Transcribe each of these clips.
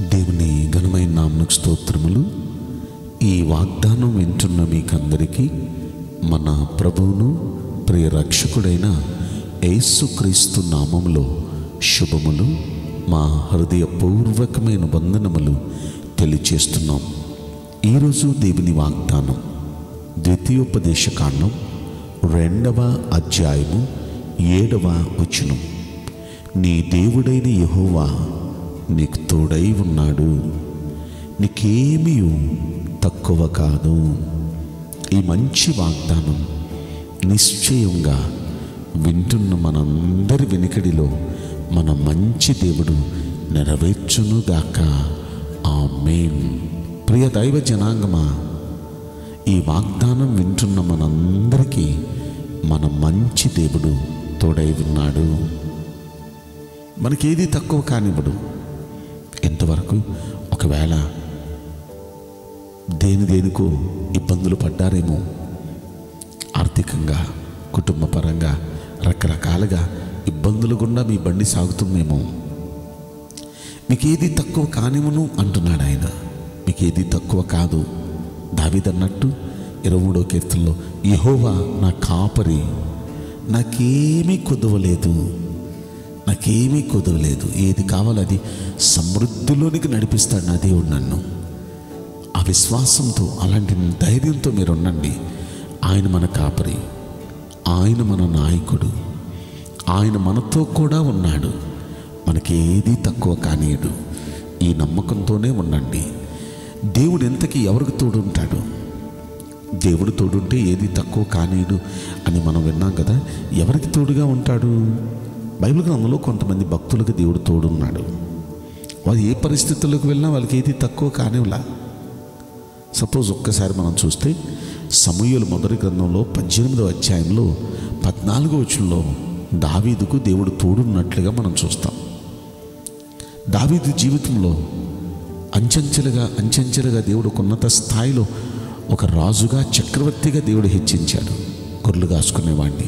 దేవుని ఘనమైన నామకు స్తోత్రములు ఈ వాగ్దానం వింటున్న మీకందరికీ మన ప్రభువును ప్రియ రక్షకుడైన యేసుక్రీస్తు నామములో శుభములు మా హృదయపూర్వకమైన వందనములు తెలియచేస్తున్నాం ఈరోజు దేవుని వాగ్దానం ద్వితీయోపదేశ కాండం రెండవ అధ్యాయము ఏడవ వచనం నీ దేవుడైన యెహోవా నీకు తోడై ఉన్నాడు నీకేమీ తక్కువ కాదు ఈ మంచి వాగ్దానం నిశ్చయంగా వింటున్న మనందరి వెనుకడిలో మన మంచి దేవుడు నెరవేర్చునుగాక ఆ మేన్ ప్రియ దైవ జనాంగమా ఈ వాగ్దానం వింటున్న మనందరికీ మన మంచి దేవుడు తోడై ఉన్నాడు మనకేది తక్కువ కానివ్వడు ఎంతవరకు ఒకవేళ దేని దేనికో ఇబ్బందులు పడ్డారేమో ఆర్థికంగా కుటుంబ పరంగా రకరకాలుగా ఇబ్బందులు గుండా మీ బండి సాగుతుందేమో మీకేది తక్కువ కానివ్వను అంటున్నాడు ఆయన మీకేది తక్కువ కాదు దావిదన్నట్టు ఇరవై మూడో కీర్తనలో యహోవా నా కాపరి నాకేమీ కుదవలేదు నాకేమీ కుదవలేదు ఏది కావాలది సమృద్ధిలోనికి నడిపిస్తాడు నా దేవుడు నన్ను ఆ విశ్వాసంతో అలాంటి ధైర్యంతో మీరు ఉండండి ఆయన మన కాపరి ఆయన మన నాయకుడు ఆయన మనతో కూడా ఉన్నాడు మనకేది తక్కువ కానీయడు ఈ నమ్మకంతోనే ఉండండి దేవుడు ఎంతకి ఎవరికి తోడుంటాడు దేవుడు తోడుంటే ఏది తక్కువ కానీయుడు అని మనం విన్నాం కదా ఎవరికి తోడుగా ఉంటాడు బైబిల్ గ్రంథంలో కొంతమంది భక్తులకు దేవుడు తోడున్నాడు వారు ఏ పరిస్థితుల్లోకి వెళ్ళినా వాళ్ళకి ఏది తక్కువ కానివ్వలా సపోజ్ ఒక్కసారి మనం చూస్తే సమూహలు మొదటి గ్రంథంలో పద్దెనిమిదవ అధ్యాయంలో పద్నాలుగో వచనంలో దావీదుకు దేవుడు తోడున్నట్లుగా మనం చూస్తాం దావీదు జీవితంలో అంచెంచెలుగా అంచెంచెలుగా దేవుడు ఒక ఉన్నత స్థాయిలో ఒక రాజుగా చక్రవర్తిగా దేవుడు హెచ్చించాడు గొర్రెలు కాసుకునేవాడిని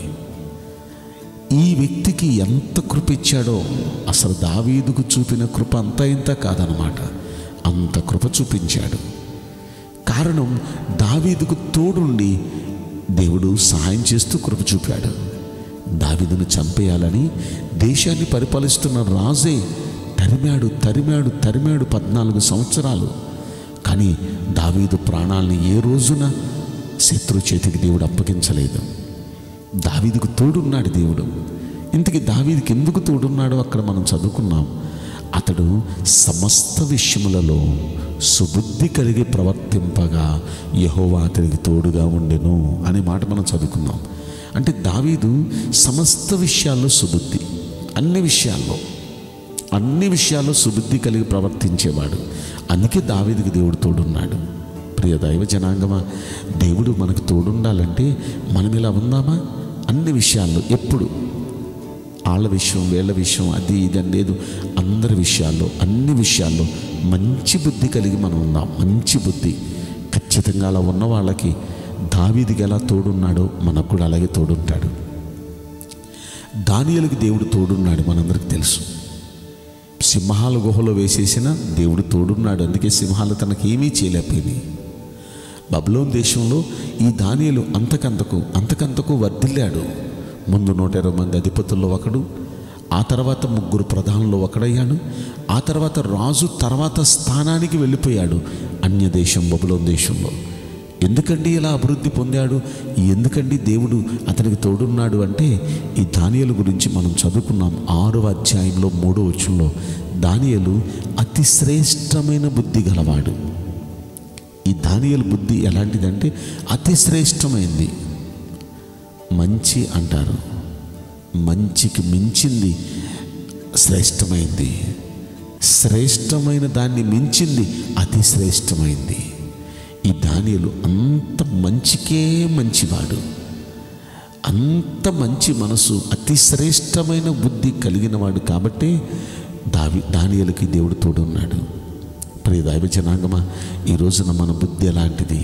ఈ వ్యక్తికి ఎంత కృప ఇచ్చాడో అసలు దావీదుకు చూపిన కృప అంత ఇంత కాదనమాట అంత కృప చూపించాడు కారణం దావీదుకు తోడుండి దేవుడు సహాయం చేస్తూ కృప చూపాడు దావీదును చంపేయాలని దేశాన్ని పరిపాలిస్తున్న రాజే తరిమాడు తరిమాడు తరిమాడు పద్నాలుగు సంవత్సరాలు కానీ దావీదు ప్రాణాలని ఏ రోజున శత్రు చేతికి దేవుడు అప్పగించలేదు దావీదుకు తోడున్నాడు దేవుడు ఇంతకీ దావీదికి ఎందుకు తోడున్నాడో అక్కడ మనం చదువుకున్నాం అతడు సమస్త విషయములలో సుబుద్ధి కలిగి ప్రవర్తింపగా యహోవా అతనికి తోడుగా ఉండెను అనే మాట మనం చదువుకున్నాం అంటే దావీదు సమస్త విషయాల్లో సుబుద్ధి అన్ని విషయాల్లో అన్ని విషయాల్లో సుబుద్ధి కలిగి ప్రవర్తించేవాడు అందుకే దావీదికి దేవుడు తోడున్నాడు ప్రియ దైవ జనాంగమా దేవుడు మనకు తోడుండాలంటే మనం ఇలా ఉందామా అన్ని విషయాల్లో ఎప్పుడు వాళ్ళ విషయం వీళ్ళ విషయం అది ఇది అని లేదు అందరి విషయాల్లో అన్ని విషయాల్లో మంచి బుద్ధి కలిగి మనం ఉందాం మంచి బుద్ధి ఖచ్చితంగా అలా ఉన్న వాళ్ళకి దావీదికి ఎలా తోడున్నాడో మనకు కూడా అలాగే తోడుంటాడు దానియలకి దేవుడు తోడున్నాడు మనందరికి తెలుసు సింహాల గుహలో వేసేసిన దేవుడు తోడున్నాడు అందుకే సింహాలు తనకి ఏమీ చేయలేకపోయినాయి బబులోన్ దేశంలో ఈ దానియలు అంతకంతకు అంతకంతకు వర్ధిల్లాడు ముందు నూట ఇరవై మంది అధిపతుల్లో ఒకడు ఆ తర్వాత ముగ్గురు ప్రధానుల్లో ఒకడయ్యాడు ఆ తర్వాత రాజు తర్వాత స్థానానికి వెళ్ళిపోయాడు అన్య దేశం బబులోన్ దేశంలో ఎందుకండి ఇలా అభివృద్ధి పొందాడు ఎందుకండి దేవుడు అతనికి తోడున్నాడు అంటే ఈ దానియలు గురించి మనం చదువుకున్నాం ఆరవ అధ్యాయంలో మూడో వచ్చంలో దానియలు అతి శ్రేష్టమైన బుద్ధి గలవాడు ఈ దానియలు బుద్ధి ఎలాంటిదంటే అతి శ్రేష్టమైంది మంచి అంటారు మంచికి మించింది శ్రేష్టమైంది శ్రేష్టమైన దాన్ని మించింది అతి శ్రేష్టమైంది ఈ దానియలు అంత మంచికే మంచివాడు అంత మంచి మనసు అతి శ్రేష్టమైన బుద్ధి కలిగిన వాడు కాబట్టి దావి దానియలకి దేవుడు తోడున్నాడు ప్రియ దైవ జనాంగమా ఈ రోజున మన బుద్ధి ఎలాంటిది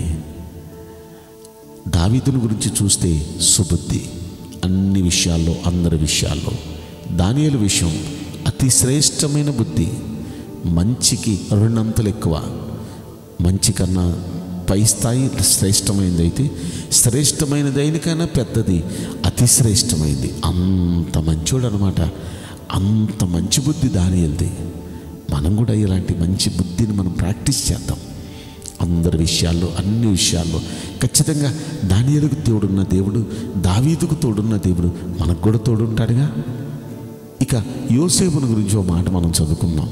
దావీదుని గురించి చూస్తే సుబుద్ధి అన్ని విషయాల్లో అందరి విషయాల్లో దానియలు విషయం అతి శ్రేష్టమైన బుద్ధి మంచికి రెండంతలు ఎక్కువ మంచి కన్నా పై స్థాయి శ్రేష్టమైనది అయితే శ్రేష్టమైనది అయినకన్నా పెద్దది అతి శ్రేష్టమైంది అంత మంచోడు అనమాట అంత మంచి బుద్ధి దాని వెళ్తే మనం కూడా ఇలాంటి మంచి బుద్ధిని మనం ప్రాక్టీస్ చేద్దాం అందరి విషయాల్లో అన్ని విషయాల్లో ఖచ్చితంగా దానియలకు తోడున్న దేవుడు దావీదుకు తోడున్న దేవుడు మనకు కూడా తోడుంటాడుగా ఇక యోసేపుని గురించి ఒక మాట మనం చదువుకుందాం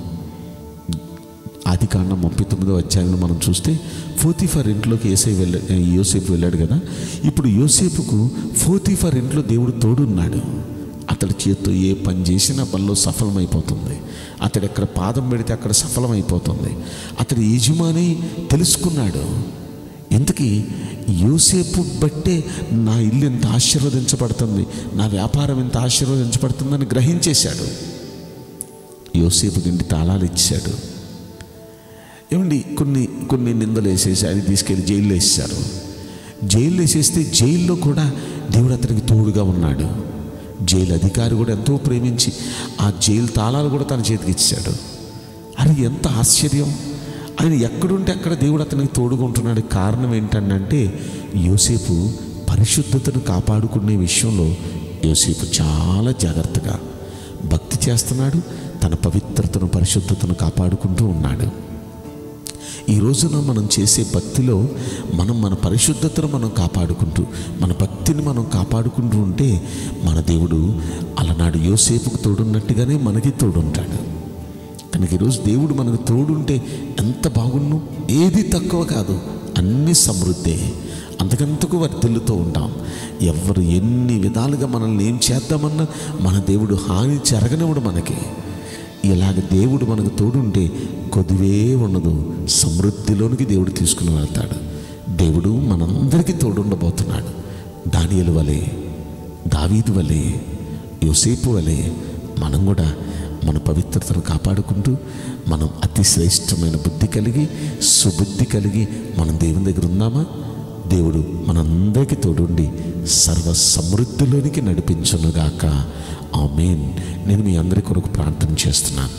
ఆది కాండం ముప్పై తొమ్మిదో అధ్యాయంలో మనం చూస్తే ఫోతిఫర్ ఇంట్లోకి ఏసై వెళ్ళ యోసేపు వెళ్ళాడు కదా ఇప్పుడు యోసేపుకు ఫోతిఫర్ ఇంట్లో దేవుడు తోడున్నాడు అతడి చేత్తో ఏ పని చేసినా పనిలో సఫలమైపోతుంది అతడు ఎక్కడ పాదం పెడితే అక్కడ సఫలమైపోతుంది అతడి యజమాని తెలుసుకున్నాడు ఇంతకీ యోసేపు బట్టే నా ఇల్లు ఎంత ఆశీర్వదించబడుతుంది నా వ్యాపారం ఎంత ఆశీర్వదించబడుతుందని గ్రహించేశాడు యోసేపు గిండి తాళాలు ఇచ్చాడు ఏమండి కొన్ని కొన్ని నిందలు వేసేసి అది తీసుకెళ్ళి జైల్లో వేసేశారు జైల్లో వేసేస్తే జైల్లో కూడా దేవుడు అతనికి తోడుగా ఉన్నాడు జైలు అధికారి కూడా ఎంతో ప్రేమించి ఆ జైలు తాళాలు కూడా తన చేతికి ఇచ్చాడు అది ఎంత ఆశ్చర్యం ఆయన ఎక్కడుంటే అక్కడ దేవుడు అతనికి తోడుగా ఉంటున్నాడు కారణం ఏంటంటే యోసేపు పరిశుద్ధతను కాపాడుకునే విషయంలో యోసేపు చాలా జాగ్రత్తగా భక్తి చేస్తున్నాడు తన పవిత్రతను పరిశుద్ధతను కాపాడుకుంటూ ఉన్నాడు ఈ రోజున మనం చేసే భక్తిలో మనం మన పరిశుద్ధతను మనం కాపాడుకుంటూ మన భక్తిని మనం కాపాడుకుంటూ ఉంటే మన దేవుడు అలనాడు యోసేపుకు తోడున్నట్టుగానే మనకి తోడుంటాడు కనుక ఈరోజు దేవుడు మనకు తోడుంటే ఎంత బాగున్ను ఏది తక్కువ కాదు అన్ని సమృద్ధే అంతకంతకు వర్ధిల్లుతూ ఉంటాం ఎవరు ఎన్ని విధాలుగా మనల్ని ఏం చేద్దామన్నా మన దేవుడు హాని జరగనివ్వడు మనకి ఇలాగ దేవుడు మనకు తోడుంటే కొద్దివే ఉండదు సమృద్ధిలోనికి దేవుడు తీసుకుని వెళ్తాడు దేవుడు మనందరికీ తోడుండబోతున్నాడు దానియలు వలె దావీదు వలె యోసేపు వలె మనం కూడా మన పవిత్రతను కాపాడుకుంటూ మనం అతి శ్రేష్టమైన బుద్ధి కలిగి సుబుద్ధి కలిగి మనం దేవుని దగ్గర ఉందామా దేవుడు మనందరికీ తోడుండి సర్వ సమృద్ధిలోనికి నడిపించునుగాక ఆమెన్ నేను మీ అందరి కొరకు ప్రార్థన చేస్తున్నాను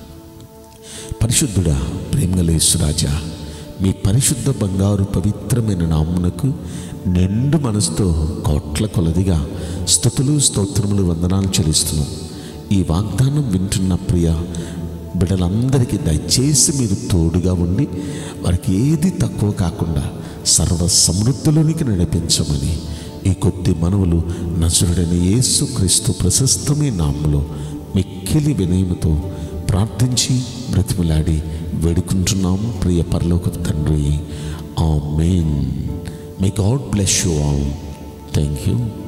పరిశుద్ధుడా ప్రేమగలేసురాజా మీ పరిశుద్ధ బంగారు పవిత్రమైన నామునకు నిండు మనసుతో కోట్ల కొలదిగా స్థుతులు స్తోత్రములు వందనాలు చెల్లిస్తున్నాం ఈ వాగ్దానం వింటున్న ప్రియ బిడ్డలందరికీ దయచేసి మీరు తోడుగా ఉండి వారికి ఏది తక్కువ కాకుండా సర్వ సమృద్ధిలోనికి నడిపించమని ఈ కొద్ది మనవులు నజరుడైన యేసు క్రీస్తు ప్రశస్తమైన నామములో మిక్కిలి వినయముతో ప్రార్థించి బ్రతిమలాడి వేడుకుంటున్నాం ప్రియ పరలోక తండ్రి amen may God bless you all thank you